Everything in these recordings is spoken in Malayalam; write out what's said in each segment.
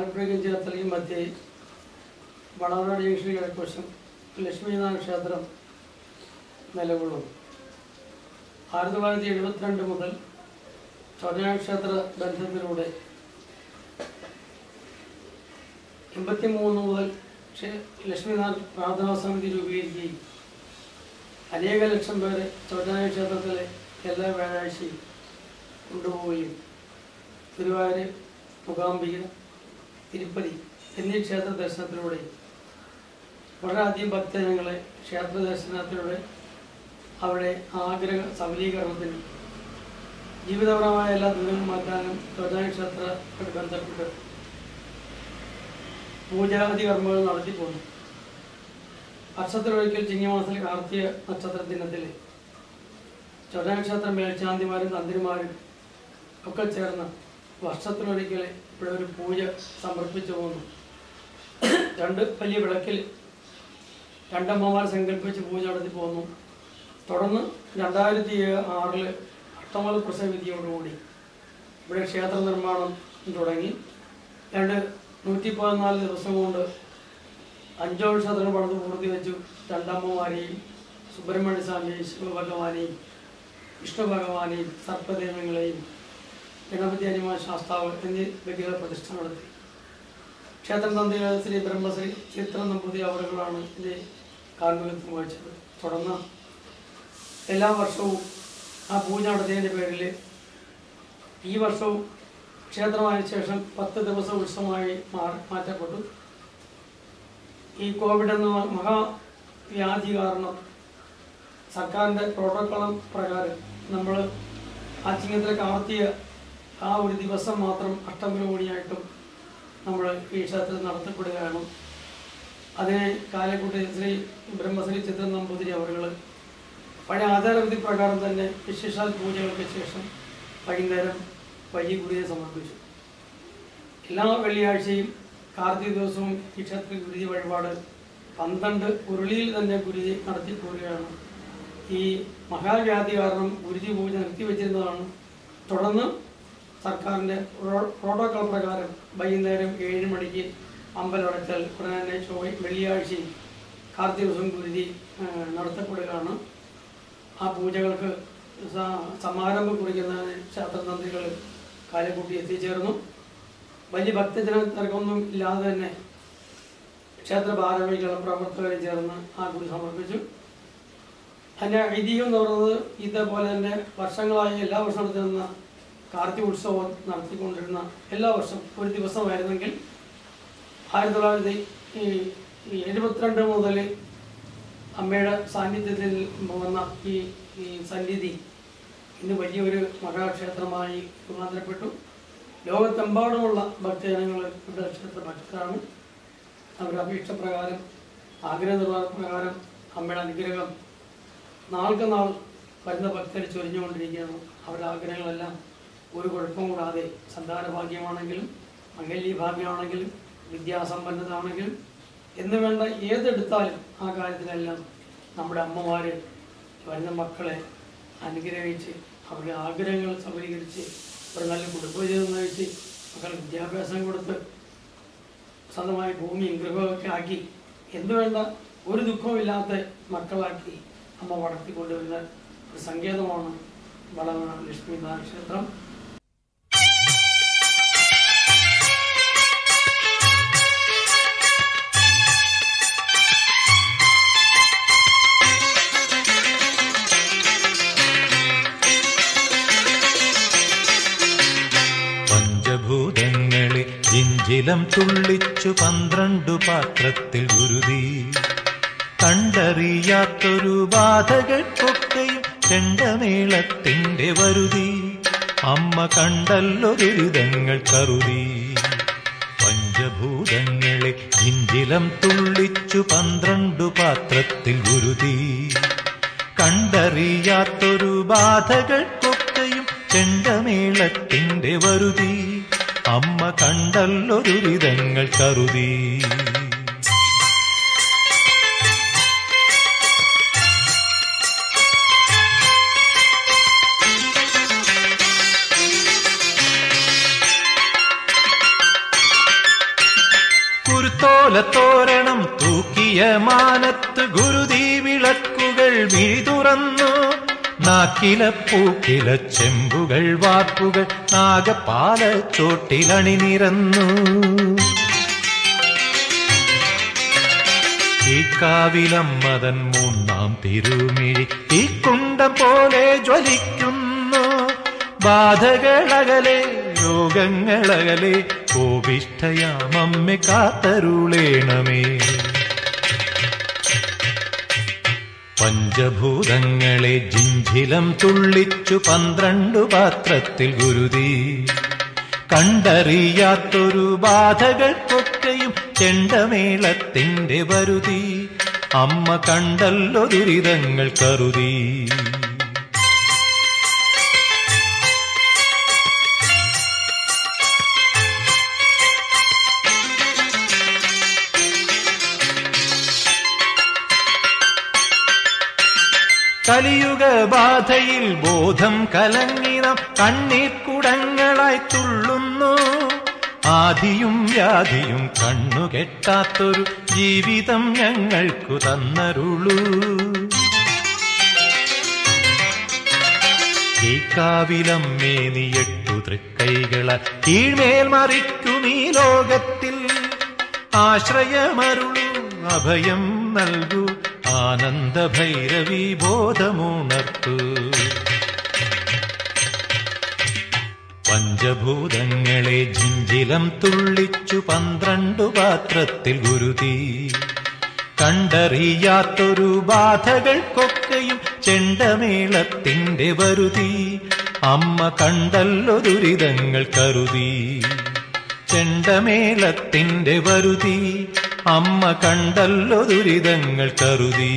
ആലപ്പുഴയ്ക്കും ചേർത്തലയും മധ്യേ വളവനാട് ജംഗ്ഷൻ കിഴക്കുവശം ലക്ഷ്മീനാഥ ക്ഷേത്രം നിലകൊള്ളുന്നു ആയിരത്തി തൊള്ളായിരത്തി എഴുപത്തിരണ്ട് മുതൽ ചോദനാട് ക്ഷേത്ര ബന്ധത്തിലൂടെ എൺപത്തിമൂന്ന് മുതൽ ക്ഷേ- ലക്ഷ്മീനാഥ് പ്രാർത്ഥനാ സമിതി രൂപീകരിക്കുകയും അനേക ലക്ഷം പേരെ ചോദനായ ക്ഷേത്രത്തിലെ എല്ലാ വ്യാഴാഴ്ചയും കൊണ്ടുപോവുകയും ഗുരുവായൂർ മുഖാംബിക തിരുപ്പതി എന്നീ ക്ഷേത്ര ദർശനത്തിലൂടെ വളരെയധികം ഭക്തജനങ്ങളെ ക്ഷേത്ര ദർശനത്തിലൂടെ അവരുടെ ആഗ്രഹ സബലീകരണത്തിനും ജീവിതപരമായ എല്ലാ ദുരിതങ്ങളും മാറ്റാനും ചോദനായ ക്ഷേത്രമായിട്ട് ബന്ധപ്പെട്ട് പൂജാതി കർമ്മങ്ങൾ നടത്തിപ്പോന്നു വർഷത്തിലൊരിക്കൽ ചിങ്ങമാസത്തിലെ കാർത്തിക നക്ഷത്ര ദിനത്തിൽ ചൊരാക്ഷേത്ര മേൽശാന്തിമാരും തന്ത്രിമാരും ഒക്കെ ചേർന്ന് വർഷത്തിലൊരിക്കൽ ഇവിടെ ഒരു പൂജ സമർപ്പിച്ചു പോന്നു രണ്ട് വലിയ വിളക്കിൽ രണ്ടമ്മമാർ സങ്കല്പിച്ച് പൂജ നടത്തി പോന്നു തുടർന്ന് രണ്ടായിരത്തി ആറില് അഷ്ടമല പ്രസവവിധിയോടുകൂടി ഇവിടെ ക്ഷേത്ര നിർമ്മാണം തുടങ്ങി രണ്ട് നൂറ്റി പതിനാല് ദിവസം കൊണ്ട് അഞ്ചോൾ ക്ഷേത്രങ്ങൾ പണിത് പൂർത്തിവെച്ചു രണ്ടമ്മമാരെയും സുബ്രഹ്മണ്യ സ്വാമിയെയും ശിവഭഗവാനെയും വിഷ്ണു ഭഗവാനെയും സർപ്പദേവങ്ങളെയും ഗണപതി ഹനുമാൻ ശാസ്താവ് എന്നീ വിഗ്രഹ പ്രതിഷ്ഠ നടത്തി ക്ഷേത്രം തന്ത്രികൾ ശ്രീ ബ്രഹ്മശ്രീ ചിത്ര നമ്പൂതിരി അവറുകളാണ് ഇത് കാർമ്മികത്വം വഹിച്ചത് തുടർന്ന് എല്ലാ വർഷവും ആ പൂജ നടത്തിയതിൻ്റെ പേരിൽ ഈ വർഷവും ക്ഷേത്രമായ ശേഷം പത്ത് ദിവസം ഉത്സവമായി മാറി മാറ്റപ്പെട്ടു ഈ കോവിഡ് എന്ന മഹാവ്യാധി കാരണം സർക്കാരിൻ്റെ പ്രോട്ടോക്കോളം പ്രകാരം നമ്മൾ ആ ചിങ്ങത്തിലെ കാർത്തിക ആ ഒരു ദിവസം മാത്രം അഷ്ടമിലൂടിയായിട്ടും നമ്മൾ ഈ ക്ഷേത്രത്തിൽ നടത്തപ്പെടുകയാണ് അതിനെ കാലക്കൂട്ടി ശ്രീ ബ്രഹ്മശ്രീ ചിത്ര നമ്പൂതിരി അവറുകൾ പഴയ ആചാരവിധി പ്രകാരം തന്നെ വിശേഷാൽ പൂജകൾക്ക് ശേഷം വൈകുന്നേരം വൈകി ഗുരുവിനെ സമർപ്പിച്ചു എല്ലാ വെള്ളിയാഴ്ചയും കാർത്തിക ദിവസവും ഈ ക്ഷേത്രത്തിൽ ഗുരുതി വഴിപാട് പന്ത്രണ്ട് ഉരുളിയിൽ തന്നെ ഗുരുതി നടത്തി പോരുകയാണ് ഈ മഹാവ്യാധി കാരണം ഗുരുതി പൂജ നിർത്തിവെച്ചിരുന്നതാണ് തുടർന്ന് സർക്കാരിൻ്റെ പ്രോ- പ്രോട്ടോകോൾ പ്രകാരം വൈകുന്നേരം ഏഴ് മണിക്ക് അമ്പലമടച്ചാൽ ഉടനെ തന്നെ ചൊവ്വ വെള്ളിയാഴ്ചയും കാർത്തിക ദിവസം ഗുരുതി ആ, നടത്തപ്പെടുകയാണ് ആ പൂജകൾക്ക് സ- സമാരംഭം കുറിക്കുന്നതിന് ക്ഷേത്രതന്ത്രികൾ കാലക്കൂട്ടി എത്തിച്ചേർന്നു വലിയ ഭക്തജന തിരക്കൊന്നും ഇല്ലാതെ തന്നെ ക്ഷേത്ര ഭാരവാഹികളും പ്രവർത്തകരും ചേർന്ന് ആ ഗുരു സമർപ്പിച്ചു അതിൻ്റെ ഐതിഹ്യം എന്ന് പറയുന്നത് ഇതേപോലെ തന്നെ വർഷങ്ങളായി എല്ലാ വർഷവും നടത്തുന്ന കാർത്തിക ഉത്സവം നടത്തിക്കൊണ്ടിരുന്ന എല്ലാ വർഷം ഒരു ദിവസമായിരുന്നെങ്കിൽ ആയിരത്തി തൊള്ളായിരത്തി ഈ ഈ എഴുപത്തിരണ്ട് മുതൽ അമ്മയുടെ സാന്നിധ്യത്തിൽ വന്ന ഈ ഈ സന്നിധി ഇന്ന് വലിയൊരു മഹാക്ഷേത്രമായി രൂപാന്തരപ്പെട്ടു ലോകത്തെമ്പാടുമുള്ള ഭക്തജനങ്ങൾ ഇവിടെ ക്ഷേത്ര ഭക്തരാണ് അവരുടെ അപേക്ഷപ്രകാരം ആഗ്രഹ നിർവഹണപ്രകാരം അമ്മയുടെ അനുഗ്രഹം നാൾക്ക് നാൾ വരുന്ന ഭക്തർ ചൊരിഞ്ഞുകൊണ്ടിരിക്കുകയാണ് അവരുടെ ആഗ്രഹങ്ങളെല്ലാം ഒരു കുഴപ്പം കൂടാതെ സന്താന ഭാഗ്യമാണെങ്കിലും മംഗല്യ ഭാഗ്യമാണെങ്കിലും വിദ്യാസമ്പന്നതാണെങ്കിലും എന്ന് വേണ്ട ഏതെടുത്താലും ആ കാര്യത്തിലെല്ലാം നമ്മുടെ അമ്മമാർ വരുന്ന മക്കളെ അനുഗ്രഹിച്ച് അവരുടെ ആഗ്രഹങ്ങൾ സബലീകരിച്ച് ഒരു നല്ല കുടുംബജീവിതം നയിച്ച് മക്കൾ വിദ്യാഭ്യാസം കൊടുത്ത് സ്വന്തമായ ഭൂമിയും ഗൃഹമൊക്കെ ആക്കി എന്തു വേണ്ട ഒരു ദുഃഖവുമില്ലാത്ത മക്കളാക്കി അമ്മ വളർത്തിക്കൊണ്ടുവരുന്ന ഒരു സങ്കേതമാണ് വളവന ലക്ഷ്മിനാഥ ക്ഷേത്രം പഞ്ചഭൂതങ്ങളെ ജിഞ്ചിലം തുള്ളിച്ചു പന്ത്രണ്ടു പാത്രത്തിൽ ഗുരുതി കണ്ടറിയാത്തൊരു ബാധകൾക്കൊക്കെയും ചെണ്ടമേളത്തിന്റെ വരുതി അമ്മ കണ്ടല്ലോ ദുരിതങ്ങൾ കരുതി പഞ്ചഭൂതങ്ങളെ ജിഞ്ചിലം തുള്ളിച്ചു പന്ത്രണ്ടു പാത്രത്തിൽ ഗുരുതി കണ്ടറിയാത്തൊരു ബാധകൾക്കൊക്കെയും ചെണ്ടമേളത്തിന്റെ വരുതി അമ്മ കണ്ടല്ലോ ദുരിതങ്ങൾ കരുതി കുരുത്തോല തോരണം തൂക്കിയ മാനത്ത് ഗുരുതി വിളക്കുകൾ മിഴി തുറന്നു നാക്കില പൂക്കില ചെമ്പുകൾ വാക്കുകൾ നാഗപാല ചോട്ടിലണിനിരന്നു ഈ കാവിലമ്മതൻ മൂന്നാം തിരുമിഴി ഈ കുണ്ടം പോലെ ജ്വലിക്കുന്നു ബാധകളകലെ രോഗങ്ങളകലെ കോപിഷ്ഠയാമമ്മെ കാത്തരുളേണമേ പഞ്ചഭൂതങ്ങളെ ജിഞ്ചിലം തുള്ളിച്ചു പന്ത്രണ്ടു പാത്രത്തിൽ ഗുരുതി കണ്ടറിയാത്തൊരു ബാധകൾക്കൊക്കെയും ചെണ്ടമേളത്തിന്റെ വരുതി അമ്മ കണ്ടല്ലോ ദുരിതങ്ങൾ കരുതി കലിയുഗ ബാധയിൽ ബോധം കലങ്ങിന കണ്ണീർ കുടങ്ങളായി തുള്ളുന്നു ആദിയും വ്യാധിയും കണ്ണുകെട്ടാത്തൊരു ജീവിതം ഞങ്ങൾക്കു തന്നരുളൂ ഈ കാവിലമ്മേ നീ എട്ടു തൃക്കൈകള കീഴ്മേൽ മറിക്കും ഈ ലോകത്തിൽ ആശ്രയമരുളൂ അഭയം നൽകൂ ആനന്ദ ഭൈരവി ബോധമുണർത്തു പഞ്ചഭൂതങ്ങളെ ജിഞ്ചിലം തുള്ളിച്ചു പന്ത്രണ്ടു പാത്രത്തിൽ ഗുരുതി കണ്ടറിയാത്തൊരു ബാധകൾക്കൊക്കെയും ചെണ്ടമേളത്തിന്റെ വരുതി അമ്മ കണ്ടല്ലോ ദുരിതങ്ങൾ കരുതി ചെണ്ടമേളത്തിന്റെ വരുതി അമ്മ കണ്ടല്ലോ ദുരിതങ്ങൾ കരുതി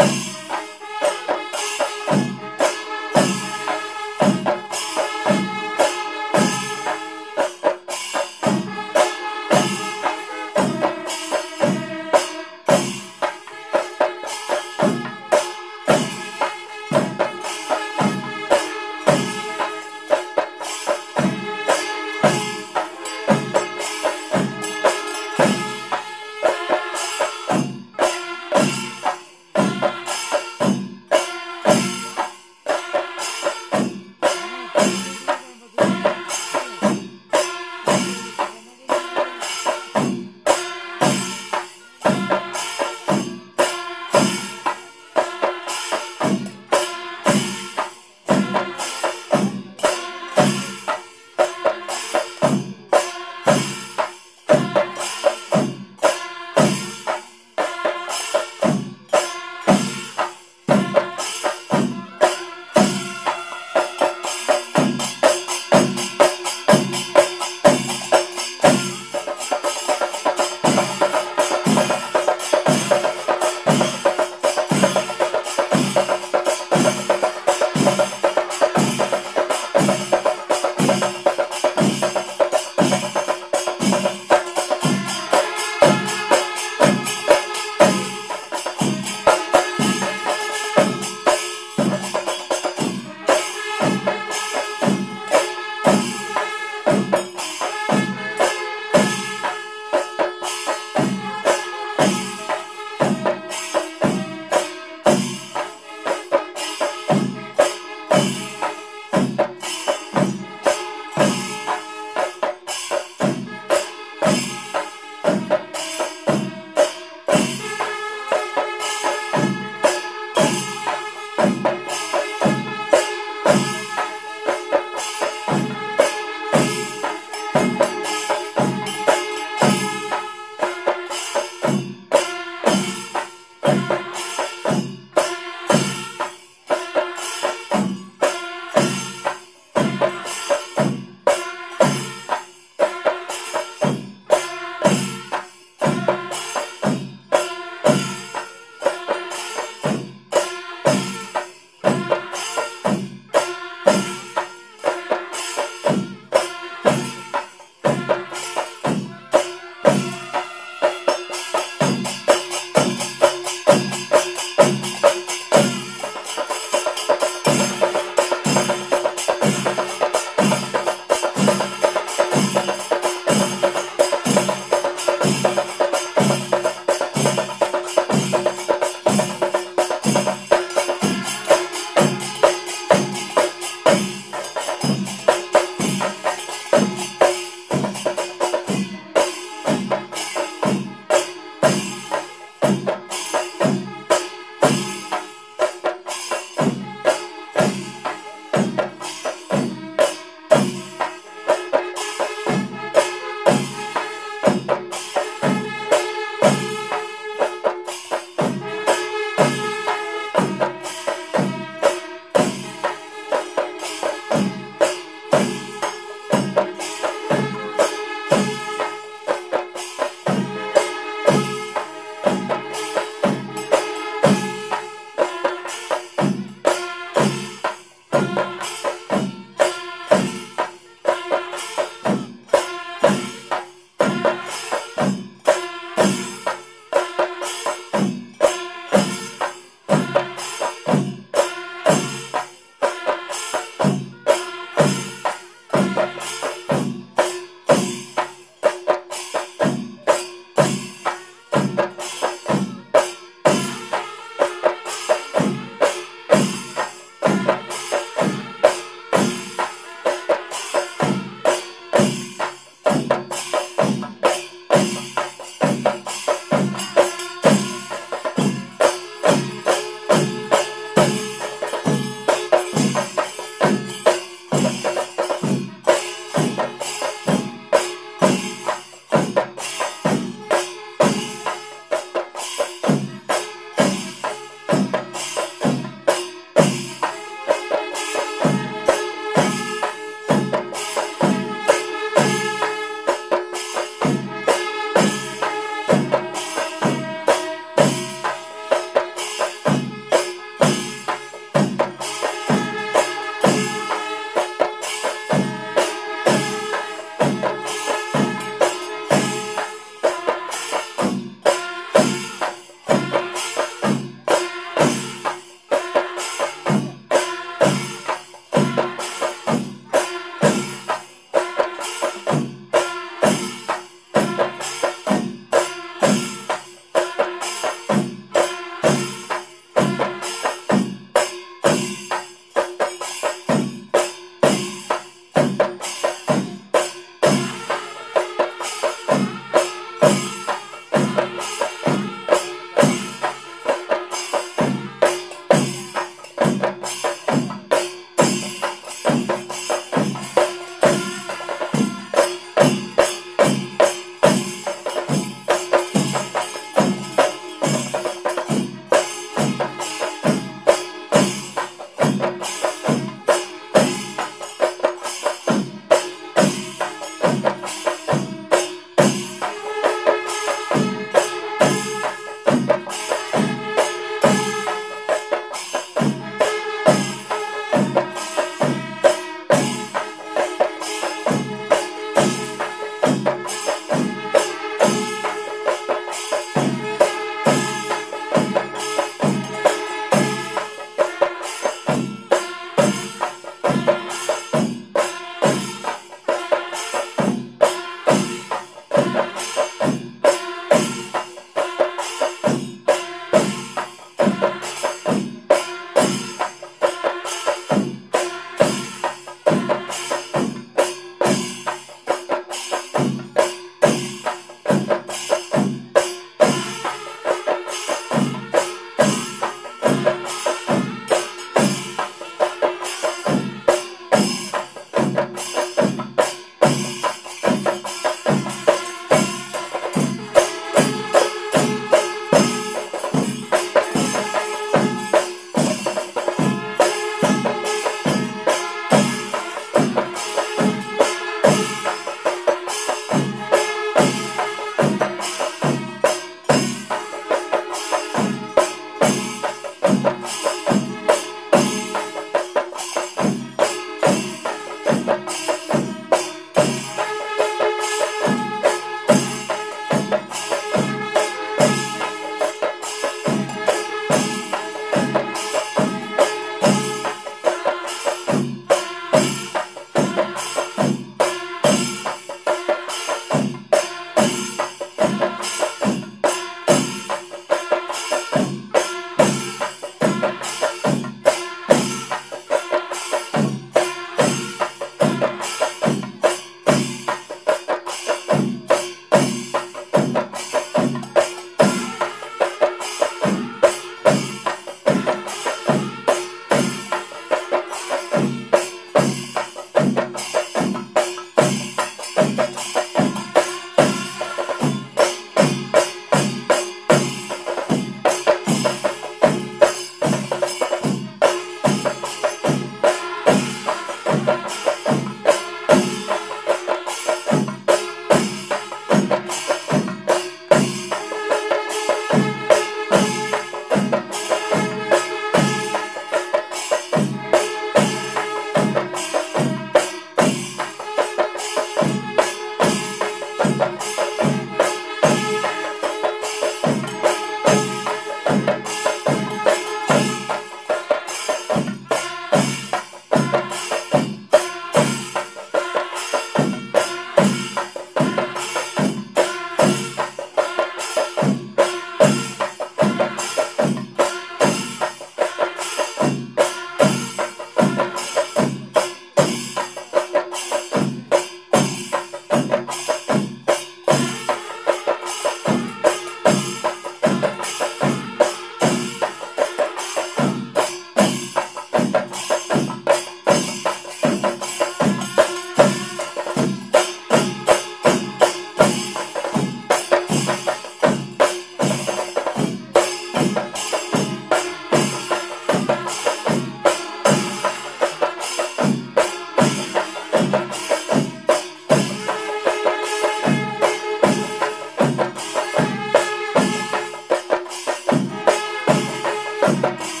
നമസ്കാരം